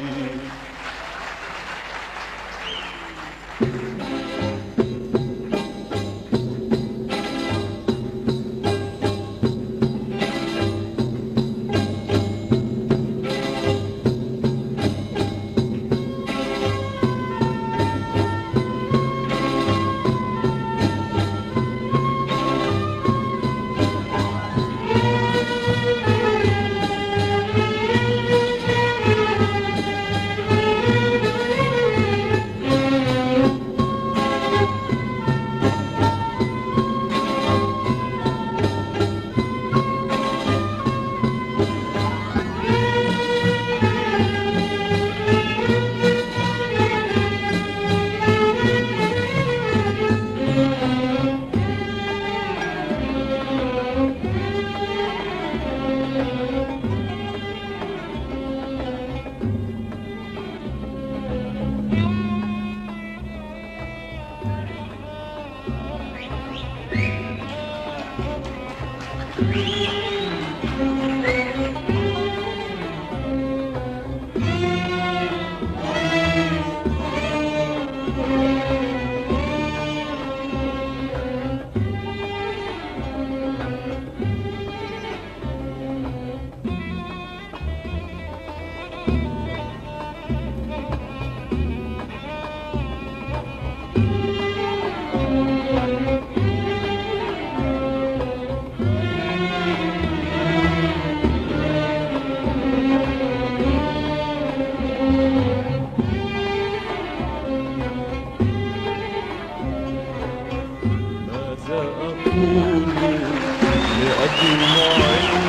ماذا أقول لأدمع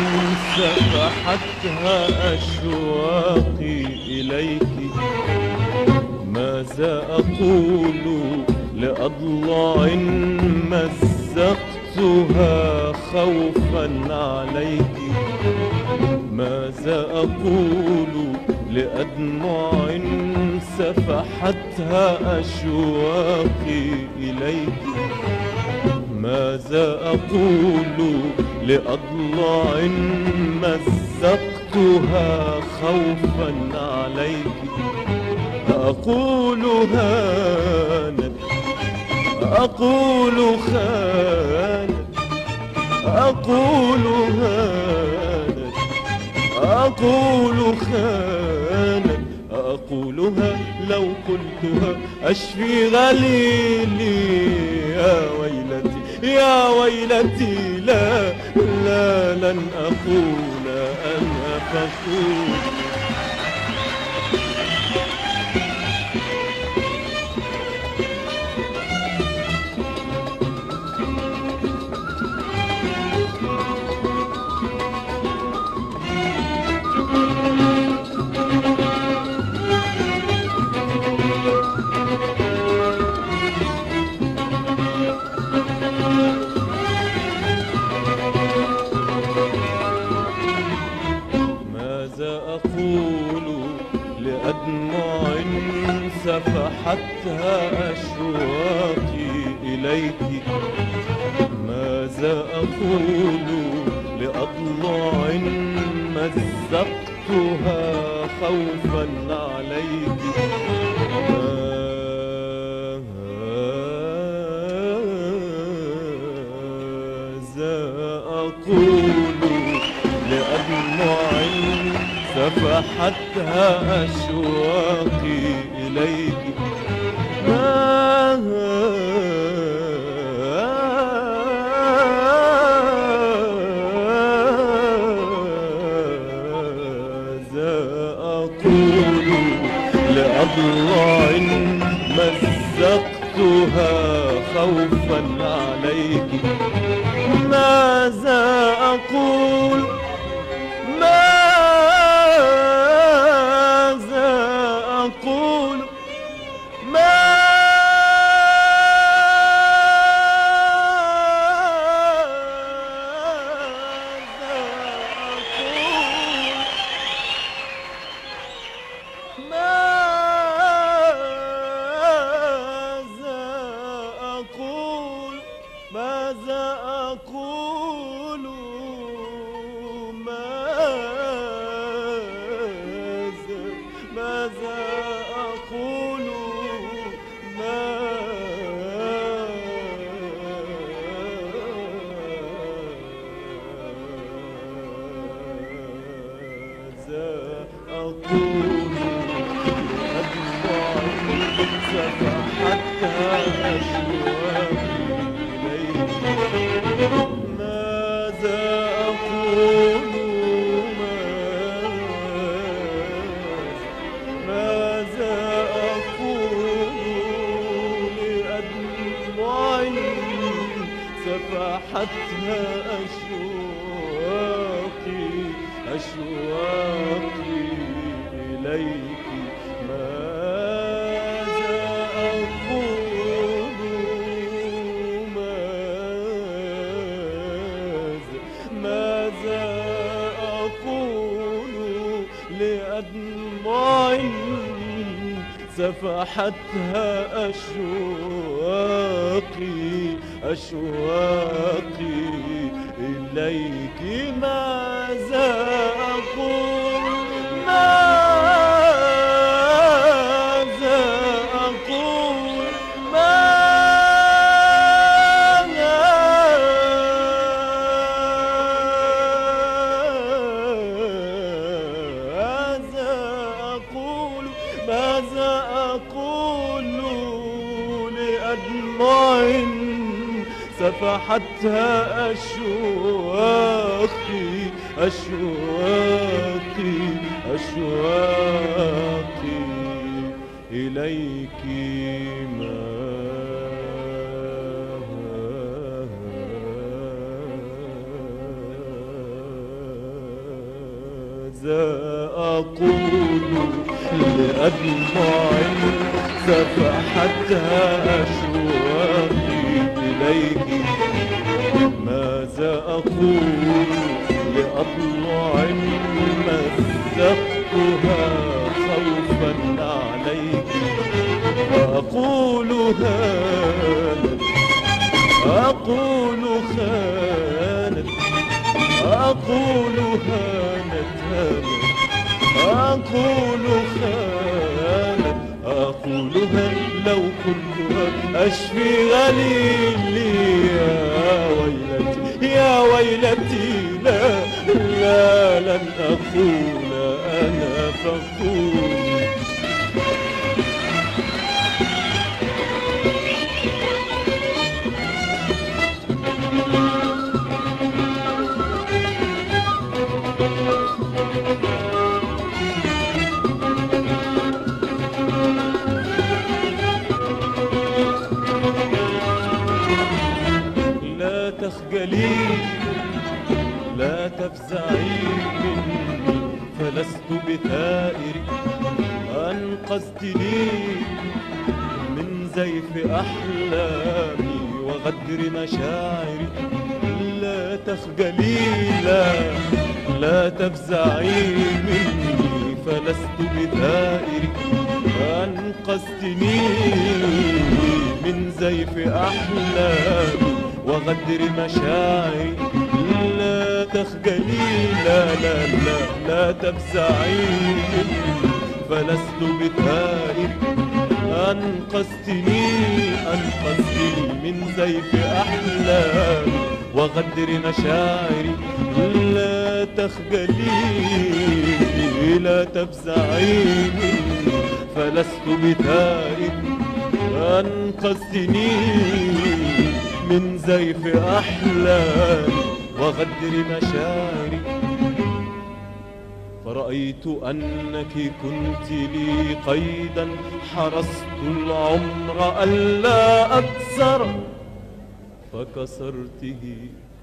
سفحتها أشواقي إليك ماذا أقول لأضلاع مزقتها خوفا عليك ماذا أقول لأدمع سفحتها أشواقي إليك ماذا أقول لأضلاع مزقتها خوفا عليك أقول هانت أقول خانت أقول هانت أقول خانت أقولها لو قلتها أشفي غليلي يا ويلتي يا ويلتي لا لا لن أقول أنا فخور أشواقي إليك ماذا أقول لأضلع مزقتها خوفا عليك ماذا أقول لأدمع سفحتها أشواقي إليك ماذا أقول لأضلع مزقتها خوفا عليك ماذا أقول ماذا أقول ماذا أقول ماذا أقول ماذا ماذا أقول ماذا أقول أدمع سفحتها أشواقي إليك ماذا أقول ماذا أقول لأدمع سفحتها أشواقي أشواقي إليك ماذا أقول ماذا ماذا أقول لأدمع سفحتها أشواقي أشواقي إليك ماذا أقول ماذا أقول ماذا أقول ماذا أقول لأدمع سفحتها أشواقي أشواقي أشواقي إليك ماذا أقول لأدمع سفحتها أشواقي إليك ماذا أقول لأضلع مزقتها خوفا عليك أقول هانت أقول خانت أقول هانت هانت أقول خانت أقولها لو كلها أشفي غليلي يا ويلتي يا ويلتي لا لا لن أقول أنا فقول لا تخجلي لا تفزعي مني فلست بثائرك أنقذتني من زيف أحلامي وغدر مشاعري لا تخجلي لا لا تفزعي مني فلست بثائرك أنقذتني من زيف أحلامي وغدر مشاعري لا تخجلي لا لا لا لا تفزعي فلست بثائر أنقذتني أنقذتني من زيف أحلامي وغدر مشاعري لا تخجلي لا تفزعي فلست بثائر أنقذتني من زيف أحلامي وغدر مشاعري فرأيت أنك كنت لي قيدا حرست العمر ألا أكسر فكسرته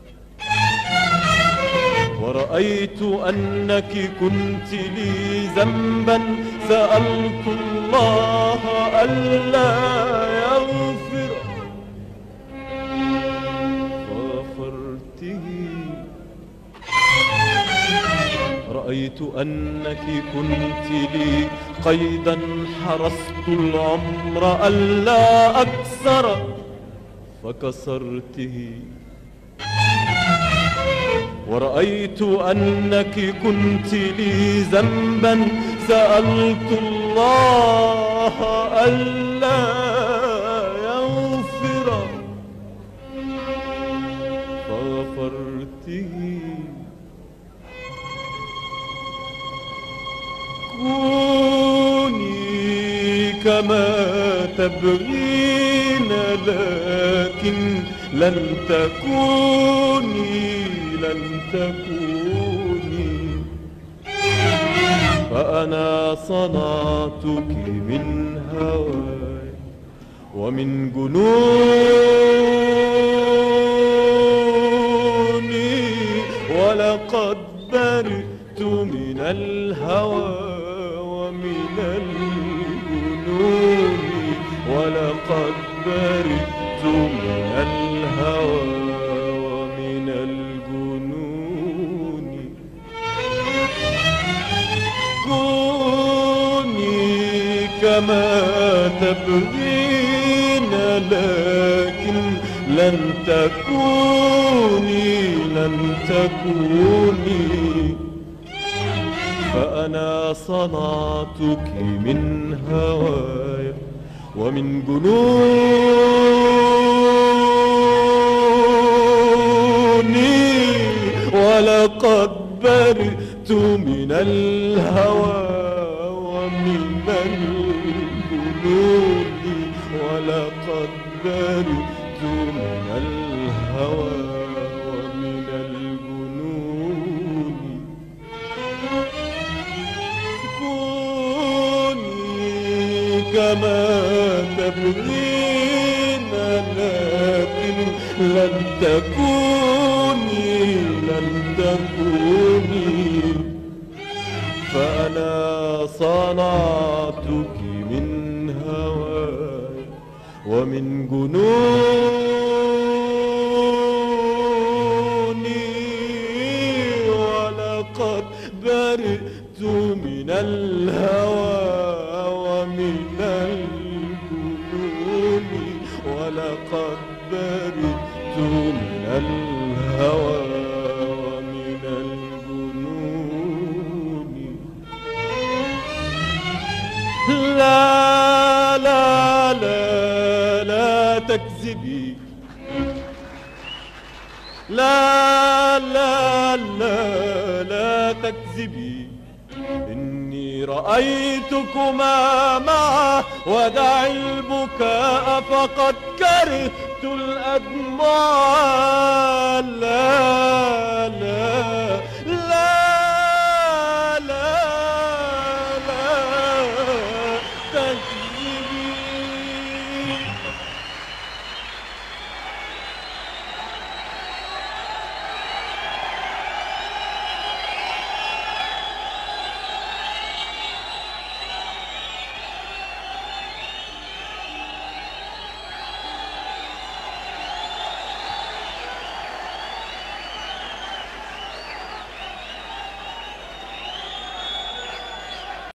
ورأيت أنك كنت لي ذنبا سألت الله ألا يغفر فغفرته رأيت أنك كنت لي قيدا حرست العمر ألا أكسر فكسرته ورأيت أنك كنت لي ذنبا سألت الله ألا يغفر فغفرته كوني كما تبغين لكن لن تكوني لن تكوني فأنا صنعتك من هواي ومن جنوني ولقد برئت من الهوى ومن الجنون ولقد برئت من الهوى ومن الجنون كوني كما تبغين لكن لن تكوني لن تكوني فأنا صنعتك من هواي ومن جنوني ولقد برئت من الهوى ومن الجنون ولقد برئت من الهوى ومن الجنون كوني كما تبغين لكن لن تكوني لن تكوني فأنا صنعتك من هواي ومن جنوني ولقد برئت من الهوى ومن الجنون ولقد برئت من الهوى ومن الجنون لا لا لا لا تكذبي لا لا لا لا تكذبي إني رأيتكما معا ودع البكاء فقد كرهت الأدمع لا لا